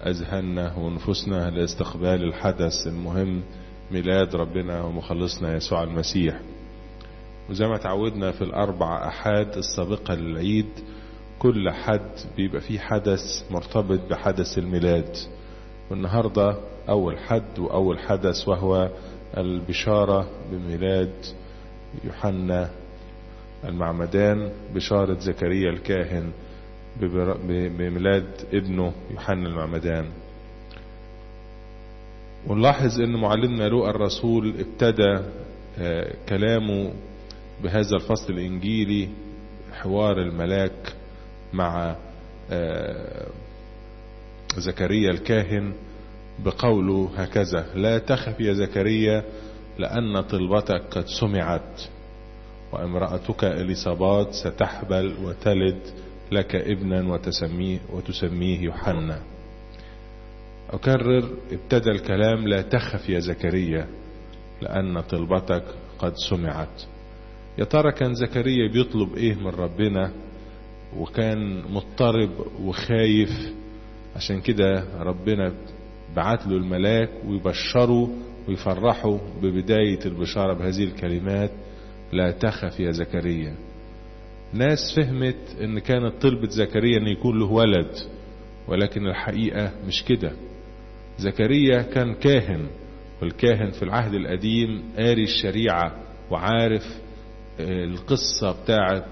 أذهاننا ونفوسنا لاستقبال الحدث المهم ميلاد ربنا ومخلصنا يسوع المسيح وزي ما تعودنا في الأربع أحاد السابقة للعيد كل حد بيبقى فيه حدث مرتبط بحدث الميلاد والنهاردة أول حد وأول حدث وهو البشارة بميلاد يوحنا المعمدان بشارة زكريا الكاهن بميلاد ابنه يوحنا المعمدان ونلاحظ ان معلمنا لوقا الرسول ابتدى كلامه بهذا الفصل الانجيلي حوار الملاك مع زكريا الكاهن بقوله هكذا لا تخف يا زكريا لأن طلبتك قد سمعت وامرأتك إليصابات ستحبل وتلد لك ابنا وتسميه, وتسميه يوحنا أكرر ابتدى الكلام لا تخف يا زكريا لأن طلبتك قد سمعت يا ترى كان زكريا بيطلب ايه من ربنا وكان مضطرب وخايف عشان كده ربنا بعت له الملاك ويبشره ويفرحه ببداية البشارة بهذه الكلمات لا تخف يا زكريا ناس فهمت ان كانت طلبة زكريا ان يكون له ولد ولكن الحقيقة مش كده زكريا كان كاهن والكاهن في العهد القديم قاري الشريعة وعارف القصة بتاعت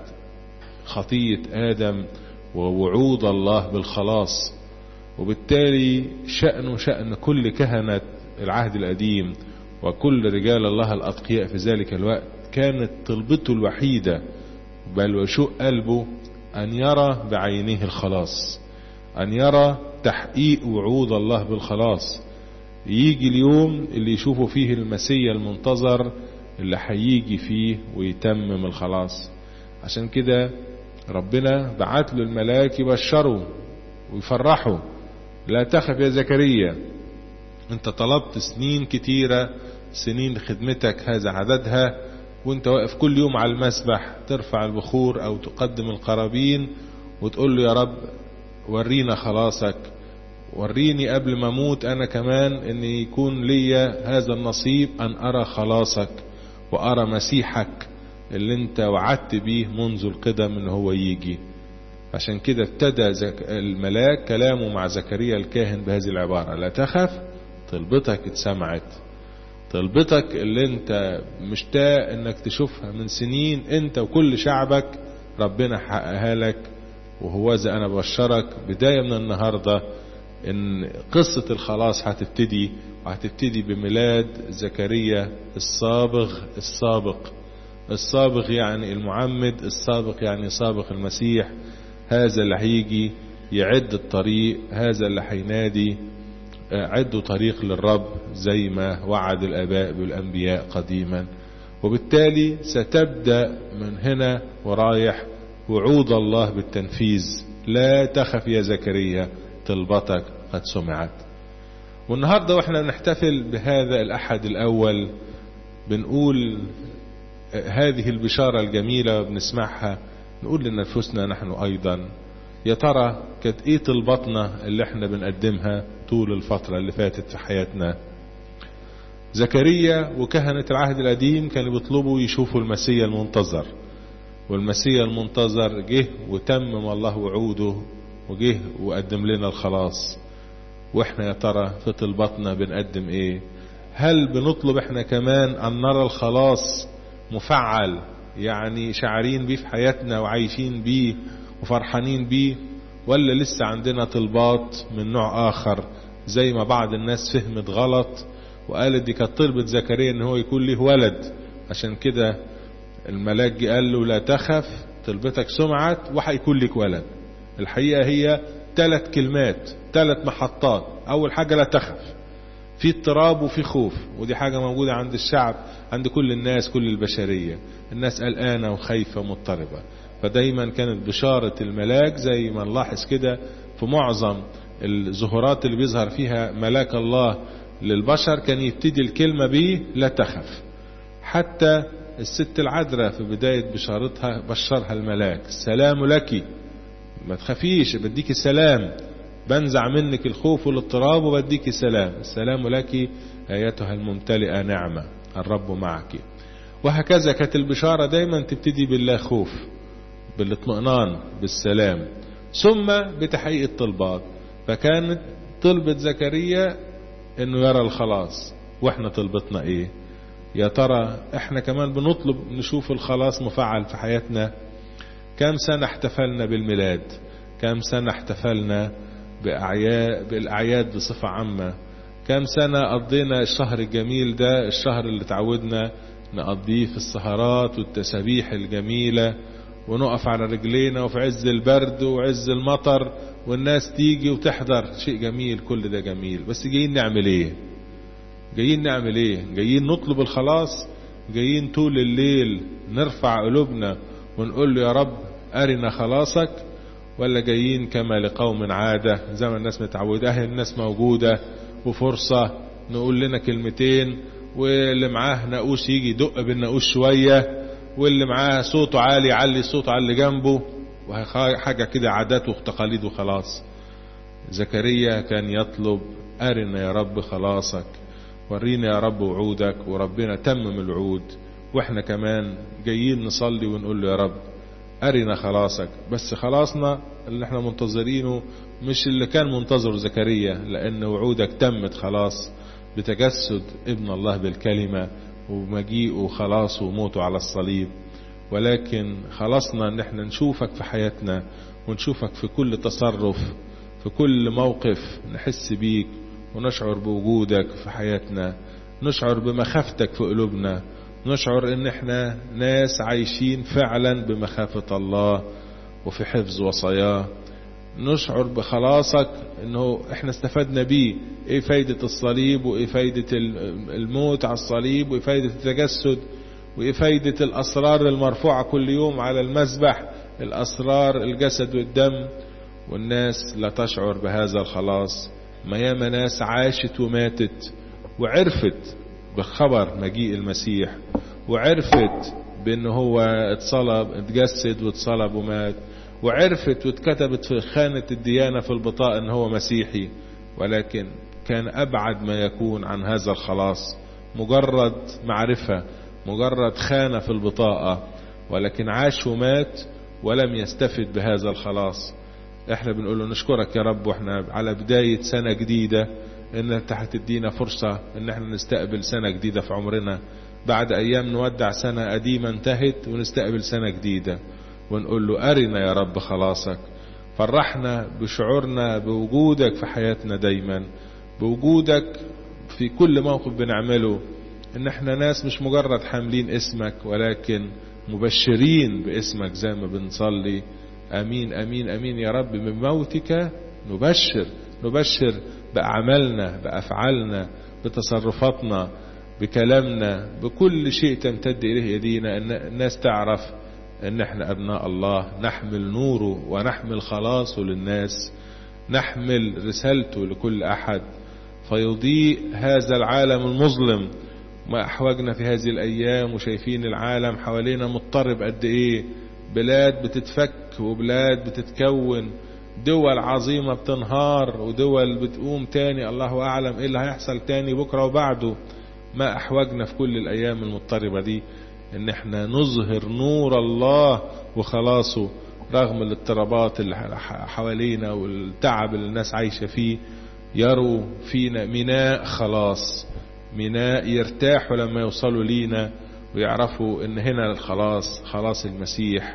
خطية آدم ووعود الله بالخلاص وبالتالي شأنه شأن كل كهنة العهد القديم وكل رجال الله الأتقياء في ذلك الوقت كانت طلبته الوحيدة بل وشوق قلبه أن يرى بعينيه الخلاص أن يرى تحقيق وعود الله بالخلاص يجي اليوم اللي يشوفوا فيه المسيا المنتظر اللي هيجي فيه ويتمم الخلاص عشان كده ربنا بعت له الملاك يبشره ويفرحه لا تخف يا زكريا انت طلبت سنين كتيرة سنين خدمتك هذا عددها وانت واقف كل يوم على المسبح ترفع البخور او تقدم القرابين وتقول له يا رب ورينا خلاصك وريني قبل ما اموت انا كمان ان يكون ليا هذا النصيب ان ارى خلاصك وارى مسيحك اللي انت وعدت بيه منذ القدم ان هو يجي عشان كده ابتدى زك... الملاك كلامه مع زكريا الكاهن بهذه العبارة لا تخف طلبتك اتسمعت طلبتك اللي انت مشتاق انك تشوفها من سنين انت وكل شعبك ربنا حققها لك وهو ذا انا بشرك بداية من النهاردة ان قصة الخلاص هتبتدي وهتبتدي بميلاد زكريا الصابغ السابق السابق يعني المعمد السابق يعني سابق المسيح هذا اللي هيجي يعد الطريق هذا اللي هينادي عدوا طريق للرب زي ما وعد الآباء بالأنبياء قديما وبالتالي ستبدأ من هنا ورايح وعود الله بالتنفيذ لا تخف يا زكريا طلبتك قد سمعت والنهاردة واحنا نحتفل بهذا الأحد الأول بنقول هذه البشارة الجميلة بنسمعها نقول لنفسنا نحن أيضا يا ترى كانت ايه طلباتنا اللي احنا بنقدمها طول الفترة اللي فاتت في حياتنا زكريا وكهنة العهد القديم كانوا بيطلبوا يشوفوا المسيا المنتظر والمسيا المنتظر جه وتمم الله وعوده وجه وقدم لنا الخلاص واحنا يا ترى في طلباتنا بنقدم ايه هل بنطلب احنا كمان ان نرى الخلاص مفعل يعني شعرين بيه في حياتنا وعايشين بيه وفرحانين بيه ولا لسه عندنا طلبات من نوع اخر زي ما بعض الناس فهمت غلط وقالت دي كانت طلبة زكريا ان هو يكون له ولد عشان كده الملاك جه قال له لا تخف طلبتك سمعت وهيكون لك ولد الحقيقة هي ثلاث كلمات ثلاث محطات اول حاجة لا تخف في اضطراب وفي خوف ودي حاجة موجودة عند الشعب عند كل الناس كل البشرية الناس قلقانة وخايفة ومضطربة فدايما كانت بشارة الملاك زي ما نلاحظ كده في معظم الظهورات اللي بيظهر فيها ملاك الله للبشر كان يبتدي الكلمة بيه لا تخف حتى الست العذراء في بداية بشارتها بشرها الملاك السلام لك ما تخافيش بديك السلام بنزع منك الخوف والاضطراب وبديك سلام السلام لك ايتها الممتلئة نعمة الرب معك وهكذا كانت البشارة دايما تبتدي بالله خوف بالاطمئنان بالسلام ثم بتحقيق الطلبات فكانت طلبة زكريا انه يرى الخلاص واحنا طلبتنا ايه يا ترى احنا كمان بنطلب نشوف الخلاص مفعل في حياتنا كم سنة احتفلنا بالميلاد كم سنة احتفلنا بأعياد بالأعياد بصفة عامة كم سنة قضينا الشهر الجميل ده الشهر اللي تعودنا نقضيه في السهرات والتسابيح الجميلة ونقف على رجلينا وفي عز البرد وعز المطر والناس تيجي وتحضر شيء جميل كل ده جميل بس جايين نعمل ايه جايين نعمل ايه جايين نطلب الخلاص جايين طول الليل نرفع قلوبنا ونقول له يا رب أرنا خلاصك ولا جايين كما لقوم عادة زي ما الناس متعودة أهل الناس موجودة وفرصة نقول لنا كلمتين واللي معاه نقوش يجي يدق بالنقوش شوية واللي معاه صوته عالي يعلي صوته على اللي جنبه وحاجة كده عادات وتقاليد وخلاص زكريا كان يطلب أرنا يا رب خلاصك ورينا يا رب وعودك وربنا تمم الوعود واحنا كمان جايين نصلي ونقول له يا رب أرنا خلاصك بس خلاصنا اللي احنا منتظرينه مش اللي كان منتظر زكريا لأن وعودك تمت خلاص بتجسد ابن الله بالكلمة ومجيئه وخلاصه وموته على الصليب ولكن خلاصنا ان احنا نشوفك في حياتنا ونشوفك في كل تصرف في كل موقف نحس بيك ونشعر بوجودك في حياتنا نشعر بمخافتك في قلوبنا نشعر ان احنا ناس عايشين فعلا بمخافة الله وفي حفظ وصاياه نشعر بخلاصك انه احنا استفدنا بيه ايه فايدة الصليب وايه فايدة الموت على الصليب وايه فايدة التجسد وايه فايدة الاسرار المرفوعة كل يوم على المسبح الاسرار الجسد والدم والناس لا تشعر بهذا الخلاص ما ياما ناس عاشت وماتت وعرفت بخبر مجيء المسيح وعرفت بان هو اتصلب اتجسد واتصلب ومات وعرفت واتكتبت في خانة الديانة في البطاقة ان هو مسيحي ولكن كان ابعد ما يكون عن هذا الخلاص مجرد معرفة مجرد خانة في البطاقة ولكن عاش ومات ولم يستفد بهذا الخلاص احنا بنقول له نشكرك يا رب واحنا على بداية سنة جديدة ان انت هتدينا فرصة ان احنا نستقبل سنة جديدة في عمرنا بعد ايام نودع سنة قديمة انتهت ونستقبل سنة جديدة ونقول له ارنا يا رب خلاصك فرحنا بشعورنا بوجودك في حياتنا دايما بوجودك في كل موقف بنعمله ان احنا ناس مش مجرد حاملين اسمك ولكن مبشرين باسمك زي ما بنصلي امين امين امين يا رب من موتك نبشر نبشر باعمالنا بافعالنا بتصرفاتنا بكلامنا بكل شيء تمتد اليه يدينا ان الناس تعرف ان احنا ابناء الله نحمل نوره ونحمل خلاصه للناس نحمل رسالته لكل احد فيضيء هذا العالم المظلم ما احوجنا في هذه الايام وشايفين العالم حوالينا مضطرب قد ايه بلاد بتتفك وبلاد بتتكون دول عظيمة بتنهار ودول بتقوم تاني الله أعلم إيه اللي هيحصل تاني بكرة وبعده ما أحوجنا في كل الأيام المضطربة دي إن إحنا نظهر نور الله وخلاصه رغم الاضطرابات اللي حوالينا والتعب اللي الناس عايشة فيه يروا فينا ميناء خلاص ميناء يرتاحوا لما يوصلوا لينا ويعرفوا ان هنا الخلاص خلاص المسيح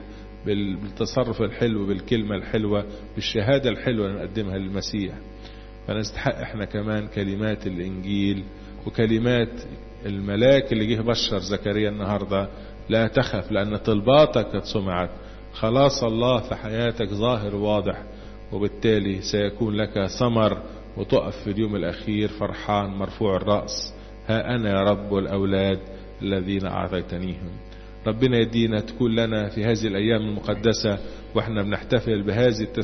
بالتصرف الحلو بالكلمة الحلوة بالشهادة الحلوة اللي نقدمها للمسيح فنستحق احنا كمان كلمات الانجيل وكلمات الملاك اللي جه بشر زكريا النهاردة لا تخف لان طلباتك قد سمعت خلاص الله في حياتك ظاهر واضح وبالتالي سيكون لك ثمر وتقف في اليوم الاخير فرحان مرفوع الرأس ها انا يا رب والاولاد الذين اعطيتنيهم ربنا يدينا تكون لنا في هذه الايام المقدسة واحنا بنحتفل بهذه